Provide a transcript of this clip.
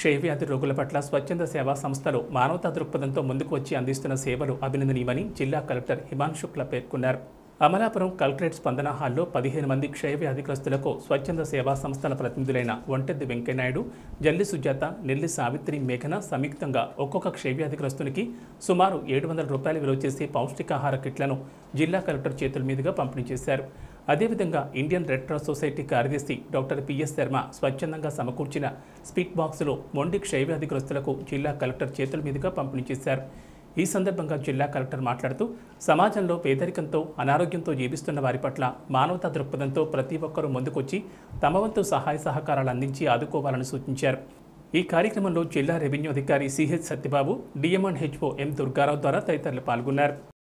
క్షయవ్యాధి రోగుల పట్ల స్వచ్ఛంద సేవా సంస్థలు మానవతా దృక్పథంతో ముందుకు వచ్చి అందిస్తున్న సేవలు అభినందనీయమని జిల్లా కలెక్టర్ హిమాన్ శుక్ల పేర్కొన్నారు అమలాపురం కలెక్టరేట్ స్పందన హాల్లో పదిహేను మంది క్షయవ్యాధిగ్రస్తులకు స్వచ్ఛంద సేవా సంస్థల ప్రతినిధులైన ఒంటెద్ది వెంకయ్యనాయుడు జల్లి సుజాత నెల్లి సావిత్రి మేఘన సంయుక్తంగా ఒక్కొక్క క్షయవ్యాధిగ్రస్తునికి సుమారు ఏడు వందల రూపాయలు విలువ చేసే పౌష్టికాహార కిట్లను జిల్లా కలెక్టర్ చేతుల మీదుగా పంపిణీ చేశారు అదేవిధంగా ఇండియన్ రెడ్ క్రాస్ సొసైటీ కార్యదర్శి డాక్టర్ పిఎస్ శర్మ స్వచ్ఛందంగా సమకూర్చిన స్పీట్ బాక్సులు మొండి క్షయవ్యాధిగ్రస్తులకు జిల్లా కలెక్టర్ చేతుల మీదుగా పంపిణీ చేశారు ఈ సందర్భంగా జిల్లా కలెక్టర్ మాట్లాడుతూ సమాజంలో పేదరికంతో అనారోగ్యంతో జీవిస్తున్న వారి పట్ల మానవతా దృక్పథంతో ప్రతి ఒక్కరూ ముందుకొచ్చి తమ వంతు సహాయ సహకారాలు అందించి ఆదుకోవాలని సూచించారు ఈ కార్యక్రమంలో జిల్లా రెవెన్యూ అధికారి C H Satyababu D M and H O M Durgarao ద్వారా తదితరులు పాల్గొన్నారు